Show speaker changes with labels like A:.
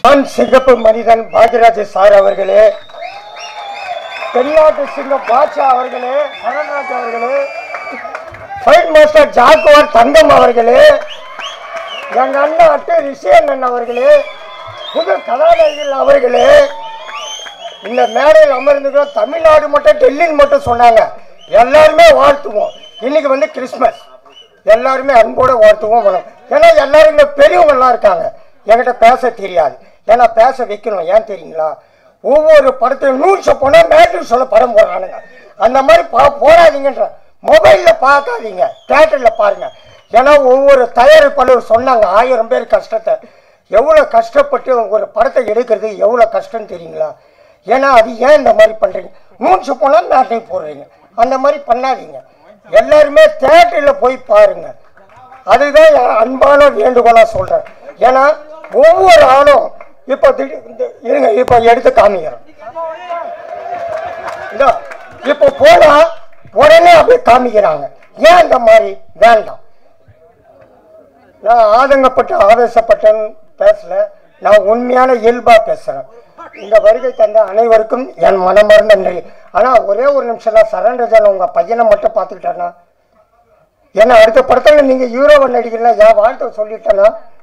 A: நான் சிகப்பு மனிதன் பாக்யராஜ சார் அவர்களே தென்னாட்டு சிங்கம் பாட்சா அவர்களே சரணராஜ் அவர்களே ஃபைட் மாஸ்டர் ஜாக்குவார் தங்கம் அவர்களே எங்க அண்ணன் அட்டு ரிஷியண்ணன் அவர்களே புது கதாநாயகிகள் அவர்களே இந்த மேடையில் அமர்ந்துக்கிற தமிழ்நாடு மட்டும் டெல்லின்னு மட்டும் சொன்னாங்க எல்லாருமே வாழ்த்துவோம் இன்னைக்கு வந்து கிறிஸ்மஸ் எல்லாருமே அன்போட வாழ்த்துவோம் வரும் ஏன்னா எல்லாரும் இங்க பெரியவங்கலாம் இருக்காங்க என்கிட்ட பேச தெரியாது ஏன்னா பேச வைக்கணும் ஏன் தெரியுங்களா ஒவ்வொரு படத்தையும் நூல்ஸை போனால் மேட்ரு சொல்ல படம் போடுறானுங்க அந்த மாதிரி பா போடாதீங்கன்ற மொபைலில் பார்க்காதீங்க தேட்டரில் பாருங்க ஏன்னா ஒவ்வொரு தயாரிப்பாளர் சொன்னாங்க ஆயிரம் பேர் கஷ்டத்தை எவ்வளோ கஷ்டப்பட்டு ஒரு படத்தை எடுக்கிறது எவ்வளோ கஷ்டம் தெரியுங்களா ஏன்னா அது ஏன் இந்த மாதிரி பண்ணுறீங்க நூன்ஸு போனால் நாட்டை போடுறீங்க அந்த மாதிரி பண்ணாதீங்க எல்லாருமே தேட்டரில் போய் பாருங்க அதுதான் என் அன்பான வேண்டுகோளாக சொல்கிறேன் ஏன்னா ஒவ்வொரு ஆளும் இப்போ திடீர் இந்த இருங்க இப்போ எடுத்து காமிக்கிறேன் இதோ இப்போ போனா உடனே அப்படியே காமிக்கிறாங்க ஏன் இந்த மாதிரி வேண்டாம் நான் ஆதங்கப்பட்டு ஆவேசப்பட்டேன்னு பேசல நான் உண்மையான இயல்பா பேசுறேன் இந்த வருகை தந்த அனைவருக்கும் என் மனமார்ந்த நன்றி ஆனா ஒரே ஒரு நிமிஷம் தான் சரண்டஜன் உங்க பையனை மட்டும் பார்த்துக்கிட்டேன்னா ஏன்னா அடுத்த படத்துல நீங்க ஹீரோவை நடிக்கலாம் என் வாழ்த்தை சொல்லிட்டேன்னா